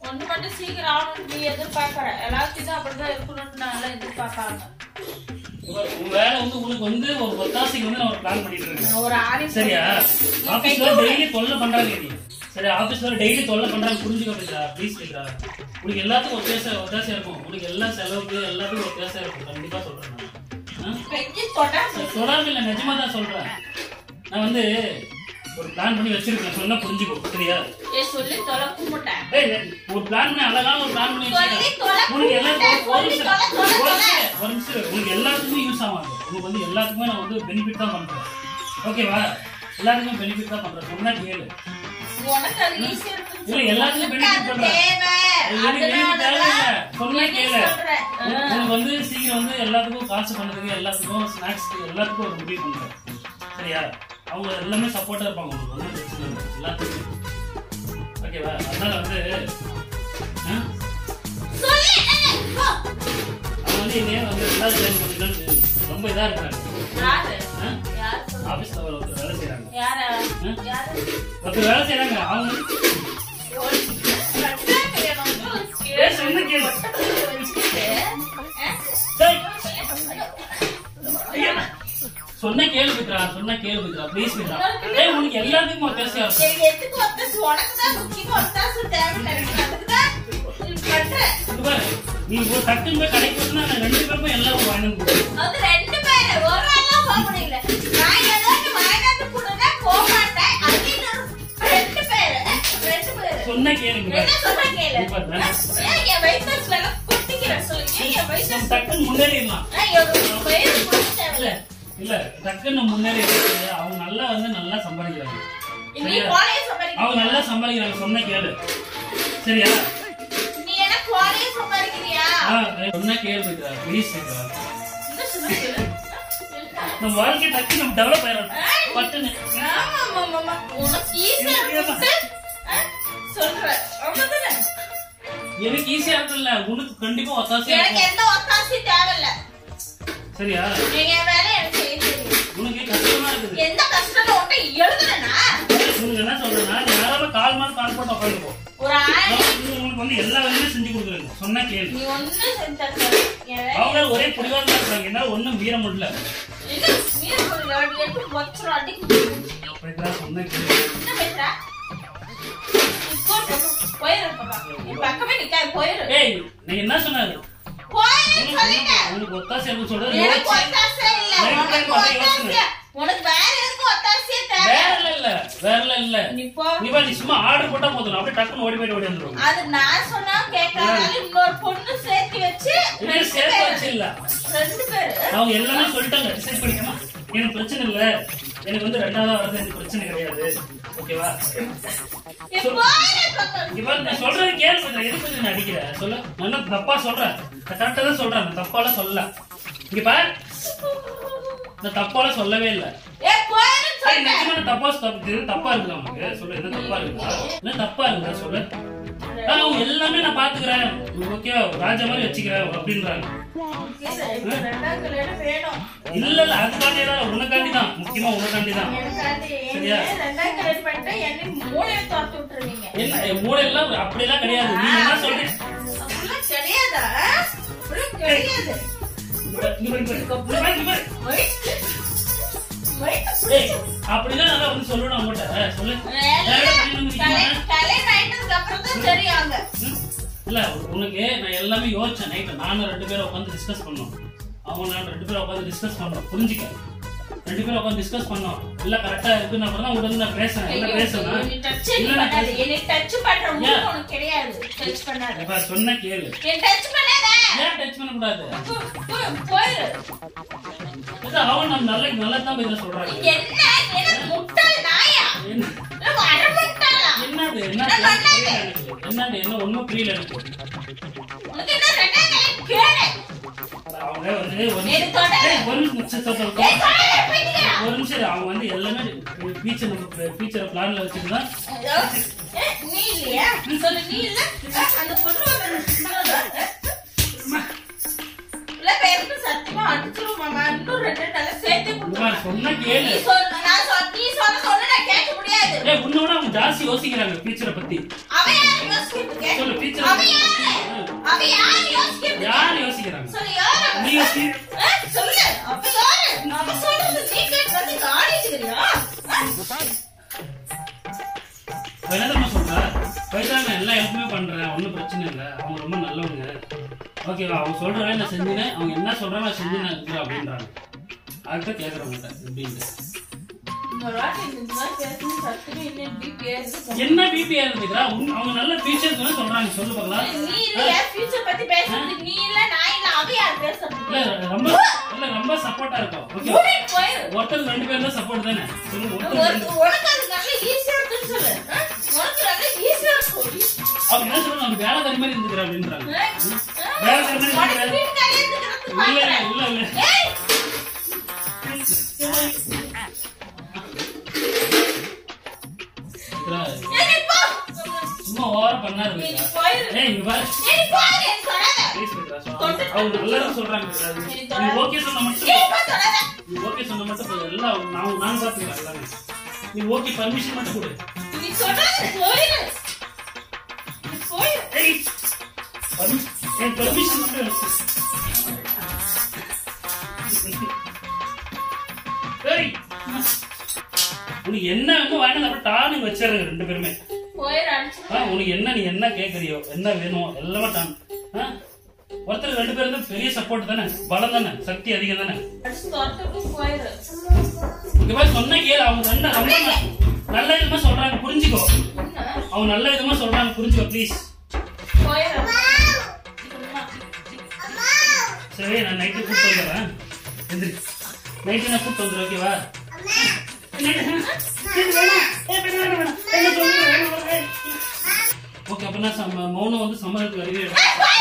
ஒண்ணு மட்டும் சீக்கிரம் ஆகணும்னு நீ எதிர்பார்க்கற எல்லாத்தையும் அப்படிதான் இருக்கணும்னு நான் எதிர்பார்ப்பாங்க உன் வேலை வந்து உனக்கு வந்து ஒரு ஒத்தாசைக்கு வந்து நான் ஒரு பிளான் பண்ணிட்டு இருக்கேன் நான் ஒரு ஆணி சரியா ஆபீஸ்ல டெய்லி தொல்லை பண்றாங்க நீ சரி ஆபீஸ்ல டெய்லி தொல்லை பண்றாங்க புரிஞ்சுக்க அப்படிங்களா ப்ளீஸ் இல்லா உனக்கு எல்லாத்துக்கும் ஒத்தாசை ஒத்தாசையா இருக்கும் உனக்கு எல்லா செலவுக்கு எல்லாத்துக்கும் ஒத்தாசையா இருக்கும் கண்டிப்பா சொல்றேன் நான் ஆ? பெஞ்சு தொட்டா நான் சொல்லாம இல்ல நிஜமா தான் சொல்றேன் நான் வந்து ஒரு பிளான் பண்ணி வச்சிருக்கேன் சொன்னா புரிஞ்சுக்கோ சரியா ஏ சொல்லி தொலை கும்பிட்டேன் ஏய், ஒரு பிளான் பண்ணி அழகான ஒரு பிளான் பண்ணி சொல்லி வச்சிருக்கேன் தொலை உனக்கு எல்லாத்துக்கும் ஒரு சொல்லி நிமிஷம், தொலை, தொலை, ஒரு தொலை. நிமிஷம், ஒரு நிமிஷம். உனக்கு எல்லாத்துக்குமே யூஸ் ஆகாது உனக்கு வந்து எல்லாத்துக்குமே நான் வந்து பெனிஃபிட் தான் பண்றேன் ஓகேவா எல்லாத்துக்குமே பெனிஃபிட் தான் பண்றேன் சொன்னா கேளு உனக்கு அது ஈஸியா இருக்குன்னு இல்ல, சொல்லு. எல்லாத்துக்கும் உனக்கு அது benefit பண்றேன். தேவை. அது எனக்கு benefit அதனாலதான் தேவையில்ல. சொன்னா நீ கேளு. சொல்ற. உனக்கு உனக்கு வந்து சீக்கிரம் வந்து எல்லாத்துக்கும் காசு பண்ணதுக்கு எல்லாத்துக்கும் ஸ்நாக்ஸ்க்கு எல்லாத்துக்கும் ஒரு முடிவு பண்றேன் சரியா அவங்க எல்லாமே சப்போர்ட்டா இருப்பாங்க உங்களுக்கு ஒன்றும் பிரச்சனை இல்லை எல்லாத்துக்கும் ஓகேவா அதனால வந்து ஆ? சொல்லு, என்ன? போ. அவங்க வந்து இதே வந்து ரெண்டாவது ஜாயின் பண்ணிக்கலாம்னு ரொம்ப இதா இருக்காங்க யாரு? ஆ? யாரு சொல்லு? ஆபீஸ்ல ஒரு ஒருத்தர் வேலை செய்யறாங்க யாரு? ம்? யாரு? ஒருத்தர் வேலை செய்யறாங்க அவங்க ஒரு கட்டா கல்யாணம் ஒரு ஏய், சொன்ன கேளு. வச்சுக்கிட்டு, ஆ? டேய், ஐயா. சொன்ன கேளு விக்ரா சொன்ன கேளு விக்ரா ப்ளீஸ் விக்ரா ஏய் உனக்கு எல்லாத்துக்கும் ஒத்தாசையா இருக்கும் சரி, எதுக்கு ஒத்தாசு? உனக்குதான் முக்கியமா ஒத்தாசு தேவைன்னு நினைக்கிறேன். அதுக்குதான் நீ பண்ற. இங்க பாரு, நீ ஒரு டக்குன்னு போய் கடைக்கு போனா நான் ரெண்டு பேருக்கும் எல்லாம் வாங்கி வந்து கொடுப்பேன். அது ரெண்டு பேரு. ஒரு ஆள்லாம் போக முடியல. நான் ஏதாவது வாங்கிட்டு கொடுத்தா போக மாட்டேன். அது இன்னொரு ரெண்டு பேரு. ரெண்டு பேரு. சொன்ன கேளுங்க என்ன சொல்ற கேளு. இங்க பாரு, நான் ஏன் என் வயித்துல எல்லாம் கொட்டிக்கிறேன் சொல்லு. ஏன் என் வயித்துல நம்ம டக்குன்னு முன்னேறிடலாம் நான் எவ்வளவு வயிறு கொடுக்க இல்ல தேவையில்ல. இல்ல டக்குன்னு முன்னேறி அவங்க நல்லா வந்து நல்லா சம்பாதிக்கிறாங்க நீ சரியா கோழையை அவங்க சம்பாதிக்கிறியா? நல்லா சம்பாதிக்கிறாங்க சொன்ன கேளு சரியா நீ என்ன கோழையை சம்பாதிக்கிறியா? ஆ, சொன்ன கேளு விக்ரா ப்ளீஸ் விக்ரா என்ன சொல்ல சொல்லு. நம்ம வாழ்க்கை டக்கு நம்ம டெவலப் ஆயிடும் பட்டுன்னு ஆமா, ஆமா, ஆமா. உனக்கு ஈஸியா இருக்கும்ட்டு, ஆ, சொல்ற. அவ்வளவுதானே? எனக்கு ஈஸியா இருக்குல்ல உனக்கு கண்டிப்பா ஒத்தாசையா எனக்கு இருக்கும் எந்த ஒத்தாசையும் தேவையில்ல சரியா நீங்க என் வேலையை எனக்கு செய்ய தெரியும். உனக்கு கஷ்டமா இருக்குது எந்த கஷ்டத்தை உன்கிட்ட எழுதுறேனா உனக்கு என்ன சொல்றேன்னா நீ யாராவது கால் மேல கால் போட்டு உட்காந்துப்போ ஒரு ஆள் உனக்கு வந்து எல்லா வேலையும் செஞ்சு கொடுக்குறேன் சொன்னா கேளு நீ ஒண்ணு செஞ்சு தர சொல்லு. என் வேலை அவங்க ஒரே புடிவாதமா இருக்காங்க என்னால ஒண்ணும் மீற முடியல இது மீறி ஒரு அடி எடுத்து மொச்சரம் அடிக்கு விக்ரா, சொன்னா கேளு என்ன பேசுற இப்போ போயிரு பாப்பா. என் பக்கமே நிக்காது போயிரு ஏய் நீ என்ன சொன்னாரு போயிரு சொல்லிட்டேன் உனக்கு ஒத்தாசை எப்படி சொல்றது எனக்கு யோசிச்சு- ஒத்தாசை இல்ல எனக்கு உனக்கு ஒத்தாசை ஒத்தாசை உனக்கு வேற எதுக்கு ஒத்தாசையே தேவை வேற இல்ல வேற இல்ல நீ போ நீ வா நீ சும்மா ஆர்டர் போட்டா போதும் அப்படியே டக்குன்னு ஓடி போயிட்டு ஓடி வந்துடும் அது நான் சொன்னா கேட்காதால இன்னொரு பொண்ணு சேர்த்து வச்சு இது ரெண்டு சேர்த்து பேரு வச்சு இல்ல ரெண்டு பேரு அவங்க எல்லாமே சொல்லிட்டாங்க டிசைட் பண்ணிக்கமா எனக்கு பிரச்சனை இல்ல எனக்கு வந்து ரெண்டாவது வரது எனக்கு பிரச்சனை கிடையாது ஓகேவா ஏய், போயிரு பக்கம். இங்க பாரு நான் சொல்றது கேளு கொஞ்சம் எது கொஞ்சம் நான் அடிக்கிறேன் சொல்லு நல்லா தப்பா சொல்றேன் நான் கரெக்டா தான் சொல்றேன் நான் தப்பால சொல்லல இங்க பாரு நான் தப்பால சொல்லவே இல்லை ஏய், போயிரு சரி, சொல்றேன். நிஜமா நான் தப்பா தப்பு இது தப்பா இருக்குதா உனக்கு சொல்லு எது தப்பா இருக்குதா என்ன தப்பா இருக்குதா சொல்லு ஆ, அவங்க எல்லாமே நான் பாத்துக்கிறேன் ஓகே ராஜா மாதிரி வச்சுக்கிறேன் அப்படின்றாங்க இது ரெண்டாம் கல்யாணம் வேணும். இல்ல இல்ல அதுக்காண்டி தான் உனக்காண்டி தான் முக்கியமா உனக்காண்டி தான் எனக்காண்டி சரியா? என்னைய ரெண்டாம் கல்யாணம் பண்ணிட்டா என்னை மூளையை துரத்தி விட்டுருவீங்க. என்ன என் மூளை எல்லாம் அப்படியெல்லாம் கிடையாது நீ என்ன சொல்றீங்க அப்படிலாம் கிடையாதா? அப்படிலாம் கிடையாது. இங்க பாரு, இங்க பாரு, இங்க பாரு, இங்க பாரு. வயித்து. வயித்து. ஏய், அப்படிதான் நல்லா வந்து சொல்லணும் அவங்ககிட்ட சொல்லு எல்லாம் வேற பண்ணி முடிக்குமா? கல்யாணம் கல்யாணம் ஆயிட்டதுக்கு அப்புறம் தான் தெரியாங்க. ம்? இல்ல உனக்கு நான் எல்லாமே யோசிச்சேன் நைட்டு நானும் ரெண்டு பேரும் உட்காந்து டிஸ்கஸ் பண்ணோம் அவங்க நான் ரெண்டு பேரும் உட்காந்து டிஸ்கஸ் பண்ணோம் புரிஞ்சுக்க ரெண்டு பேரும் உட்காந்து டிஸ்கஸ் பண்ணோம் எல்லாம் கரெக்டா இருக்குன்னு அப்புறம் தான் உடனே நான் பேசுறேன் என்ன பேசுறேன் என்னை touch ஏ இல்ல நான் பண்ணாத. பேச- என்னை touch பண்ற உரிமை ஏன்? உனக்கு கிடையாது. touch பண்ணாத. இப்ப சொன்ன கேளு என்னை touch பண்ணாத. ஏன் டச் பண்ணக்கூடாது போ- போ- போயிரு. இது அவன் நம்ம நல்ல நல்லதான் பதில சொல்றாங்க என்ன என்ன முட்டாள் நாயா என்ன இல்ல, வர முட்டாளா என்னது என்ன நான் புரியல எனக்கு. என்னது என்ன ஒண்ணும் புரியல எனக்கு உனக்கு என்ன ரெண்டாம் கல்யாணம் கேளு அவங்க வந்து ஒரு எனக்கு தொடாத. ஏய், ஒரு நிமிஷம் சொல்ல சொல்ல. ஏய், தொடாத, போயிட்டுக்க. ஒரு நிமிஷம் இரு. அவங்க வந்து எல்லாமே ஃபீச்சர் நம்ம ஃபீச்சர் பிளான்ல வச்சுட்டு தான் ஐயோ, ஏய், நீ இல்லையா சொல்லு நீ இல்ல அஹ், அந்த பொண்ணு வந்து இல்ல பேருக்கு சத்தியமா அடிச்சிரும் மாமா இன்னும் ரெண்டு நாள சேர்த்து இந்த கொடுத்துருவேன். மாதிரி சொன்னா நீ கேளு சொன்ன நான் சொன்ன நீ சொன்ன சொன்ன நான் கேட்க முடியாது ஏய் உன்னோட அவங்க ஜாஸ்தி யோசிக்கிறாங்க ஃபீச்சரை பத்தி அவன் யாரு யோசிக்கிறதுக்கு சொல்லு ஃபீச்சர் டீச்சர் அவன் யாரு? அவன் யாரு யோசிக்கிறது? யார் யோசிக்கிறாங்க சொல்லு, யாரு அவன்? நீ யோசி ஆ, சொல்லு, அவன் யாரு? அவன் சொல்றது நீ கேட்கறது நீ ஆடிட்டுக்கிறியா? ஆ? அவ என்ன தெரியுமா சொல்றா பைசா நான் எல்லா ஹெல்ப்புமே பண்றேன் ஒன்றும் பிரச்சனை இல்லை அவங்க ரொம்ப நல்லவங்க ஓகேவா அவங்க சொல்ற வேலை நான் செஞ்சுனேன் அவங்க என்ன சொல்றாங்க நான் செஞ்சு நான் இருக்கிறேன் அப்படின்றாங்க அதுதான் கேட்குறவங்க எப்படின்ட்டு இன்னொரு வாட்டி இந்த மாதிரி பேசணும், சட்டுன்னு இன்னும் இப்படி பேசுது. என்ன பிபி இருக்கிறா அவங்க நல்ல ஃபீச்சர்ஸ் கூட சொல்றாங்க சொல்லு பார்க்கலாம் நீ இல்ல, என் future பத்தி பேசுறதுக்கு நீ இல்ல, நான் இல்ல, அவன் யார் பேசுறதுக்கு? இல்ல ரொம்ப இல்ல ரொம்ப சப்போர்ட்டா இருக்கும் ஓகே மூடிட்டு போயிரு. ஒருத்தர் ரெண்டு பேரும் தான் சப்போர்ட் தானே சொல்லு ஒருத்தர் ஒரு- ரெண்டு உனக்கு அது நல்ல easy ஆ இருக்குன்னு சொல்லு. ஆ? உனக்கு நல்ல easy ஆ இருக்கும். அவங்க என்ன சொல்றாங்க அவங்க வேலை தனி மாதிரி இருந்துக்கிறா அப்படின்றாங்க ஆ? ஆ? வேலை தனி மாதிரி உனக்கு இருந்துக்கிறா. வீட்டுக்காரியே இருக்கிறதுக்கு இல்ல பார்க்கிறேன். இல்ல இல்ல ஏய், இருக்கிறா. ஏய், நீ போ. சும்மா ஓவர் பண்ணாரு நீ விக்ரா. போயிரு. ஏய் இங்க பாரு ஏய், நீ போங்க, எனக்கு தொடாத. ப்ளீஸ் விக்ரா சொல்லுங்க. அவங்க நல்லதா சொல்றாங்க விக்ரா. நீ ஓகே சொன்ன மட்டும் ஏய், போ, தொடாத. நீ ஓகே சொன்ன மட்டும் போதும். எல்லாம் நான் நான் பாத்துக்கிறேன் எல்லாமே நீ ஓகே பர்மிஷன் மட்டும் கொடு நீ தொடாத, போயிரு. நீ போயிரு. ஏய் பர்மிஷன் என் பர்மிஷன் மட்டும் எனக்கு. ஏய் உனக்கு என்ன வேணுமோ வாங்கி அப்புறம் டானு வச்சிடுறேன் ரெண்டு பேருமே போயிரு, அடிச்சு. ஆ, உனக்கு என்ன நீ என்ன கேக்குறியோ என்ன வேணும் எல்லாமே டான் ஆ? ஒருத்தர் ரெண்டு பேரும் தான் பெரிய சப்போர்ட் தானே பலம் தானே சக்தி அதிகம் தானே அடிச்சு தொரத்துக்கு போயிரு. இந்த மாதிரி சொன்ன கேளு அவங்க ரெண்டு ரொம்ப ந- நல்ல விதமா சொல்றாங்க புரிஞ்சுக்கோ என்ன? அவங்க நல்ல விதமா சொல்றாங்க புரிஞ்சுக்கோ ப்ளீஸ் போயிரு. சும்மா. சரி நான் நைட்டு கூப்பிட்டு வந்துடுறேன் எந்திரி நைட்டு நான் கூப்பிட்டு வந்துடுறேன் ஓகேவா ஓகே அப்ப நான் சம்ம- மௌனம் வந்து சம்மதத்துக்கு வருகிறேன் ஏய், போயிரு.